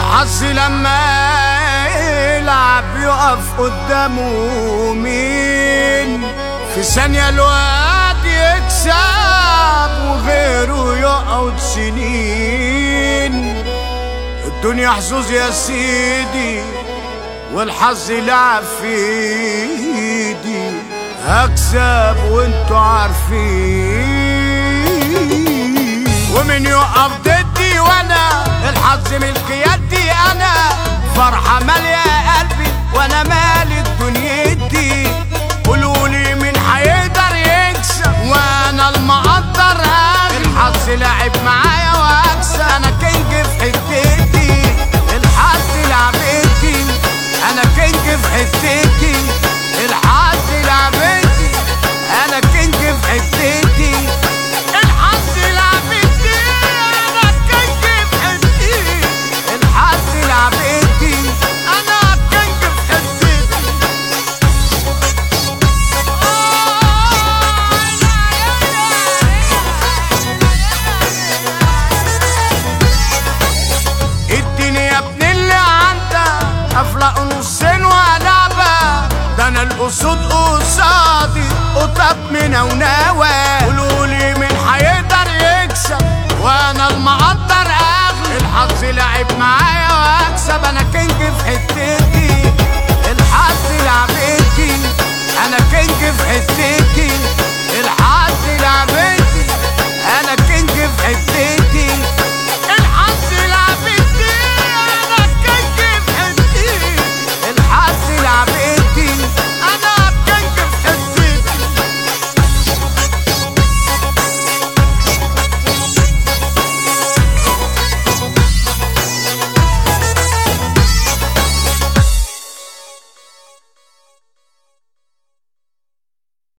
الحظ لما يلعب يقف قدامه مين في ثانية الواد يكسب وغيره يقعد سنين الدنيا حظوظ يا سيدي والحظ لعب في ايدي هكسب وانتوا عارفين ومن يقف ضدي وانا الحظ ملك يدي انا فرحة مالية قلبي وانا مالي دنيتي قولولي مين هيقدر يكسب وانا المقدر اغلب الحظ لعب معايا واكسب انا كينج في حتتي الحظ لعبتي انا كينج في حتتي الحظ لعبتي انا كينج في حتتي الحظ لعبتي انا كينج في حتتي الحظ لعبتي انا كينج في حتتي اديني يا ابن اللي عندك افلق نصين ولعبة ده انا الاسود قصادي قطب من وناوى قولولي مين هيقدر يكسب وانا المقدر اغلب الحظ لعب معايا واكسب انا كينج في حتتي الحظ لعبتي انا كينج في حتتي الحظ لعبتي انا كينج في حتتي